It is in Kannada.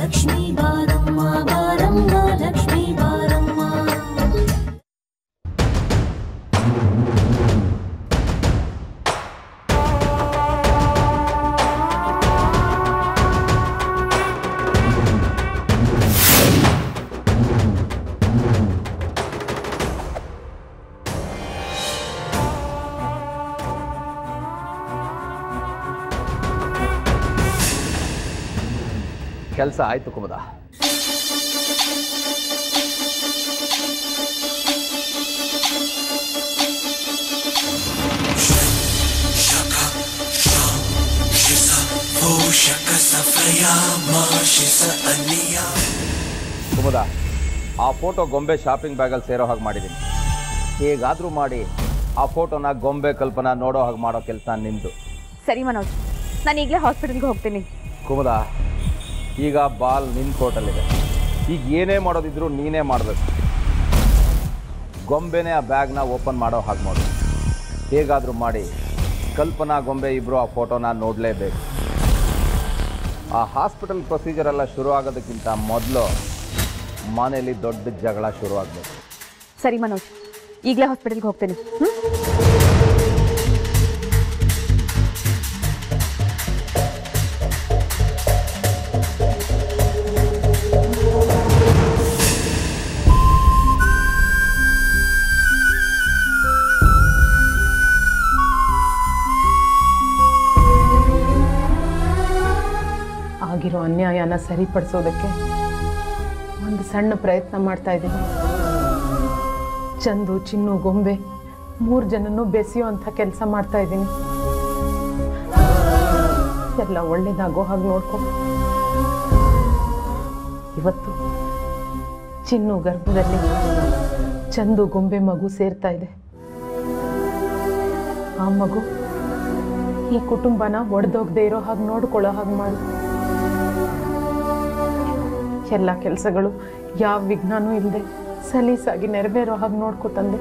ಲಕ್ಷ್ಮೀ ಬಾರಮ್ಮ ಬಾರಮ್ಮ ಲಕ್ಷ್ಮೀ ಬಾರಮ್ಮ ಕೆಲಸ ಆಯ್ತು ಕುಮುದ ಕುಮುದ ಆ ಫೋಟೋ ಗೊಂಬೆ ಶಾಪಿಂಗ್ ಬ್ಯಾಗಲ್ಲಿ ಸೇರೋ ಹಾಗೆ ಮಾಡಿದ್ದೀನಿ ಹೇಗಾದರೂ ಮಾಡಿ ಆ ಫೋಟೋನ ಗೊಂಬೆ ಕಲ್ಪನಾ ನೋಡೋ ಹಾಗೆ ಮಾಡೋ ಕೆಲಸ ನಿಂದು ಸರಿ ಮನೋಜ್ ನಾನು ಈಗಲೇ ಹಾಸ್ಪಿಟಲ್ಗೆ ಹೋಗ್ತೀನಿ ಕುಮುದ ಈಗ ಬಾಲ್ ನಿನ್ನ ಕೋರ್ಟಲ್ಲಿದೆ ಈಗ ಏನೇ ಮಾಡೋದಿದ್ರು ನೀನೇ ಮಾಡಬೇಕು ಗೊಂಬೆನೇ ಆ ಬ್ಯಾಗ್ನ ಓಪನ್ ಮಾಡೋ ಹಾಗೆ ಮಾಡು ಹೇಗಾದರೂ ಮಾಡಿ ಕಲ್ಪನಾ ಗೊಂಬೆ ಇಬ್ಬರು ಆ ಫೋಟೋನ ನೋಡಲೇಬೇಕು ಆ ಹಾಸ್ಪಿಟಲ್ ಪ್ರೊಸೀಜರ್ ಎಲ್ಲ ಶುರು ಆಗೋದಕ್ಕಿಂತ ಮೊದಲು ಮನೇಲಿ ದೊಡ್ಡ ಜಗಳ ಶುರು ಆಗಬೇಕು ಸರಿ ಮನೋಜ್ ಈಗಲೇ ಹಾಸ್ಪಿಟಲ್ಗೆ ಹೋಗ್ತೀನಿ ಹ್ಞೂ ಆಗಿರೋ ಅನ್ಯಾಯನ ಸರಿಪಡಿಸೋದಕ್ಕೆ ಒಂದು ಸಣ್ಣ ಪ್ರಯತ್ನ ಮಾಡ್ತಾ ಇದ್ದೀನಿ ಚಂದು ಚಿನ್ನು ಗೊಂಬೆ ಮೂರು ಜನನು ಬೆಸೆಯೋ ಅಂಥ ಕೆಲಸ ಮಾಡ್ತಾ ಇದ್ದೀನಿ ಎಲ್ಲ ಒಳ್ಳೇದಾಗೋ ಹಾಗೆ ನೋಡ್ಕೊ ಇವತ್ತು ಚಿನ್ನು ಗರ್ಭದಲ್ಲಿ ಚಂದು ಗೊಂಬೆ ಮಗು ಸೇರ್ತಾ ಇದೆ ಆ ಮಗು ಈ ಕುಟುಂಬನ ಒಡೆದೋಗದೆ ಇರೋ ಹಾಗೆ ನೋಡ್ಕೊಳ್ಳೋ ಹಾಗೆ ಮಾಡು ಎಲ್ಲ ಕೆಲಸಗಳು ಯಾವ ವಿಘ್ನನೂ ಇಲ್ಲದೆ ಸಲೀಸಾಗಿ ನೆರವೇರೋ ಹಾಗೆ ನೋಡ್ಕೊ ತಂದೆ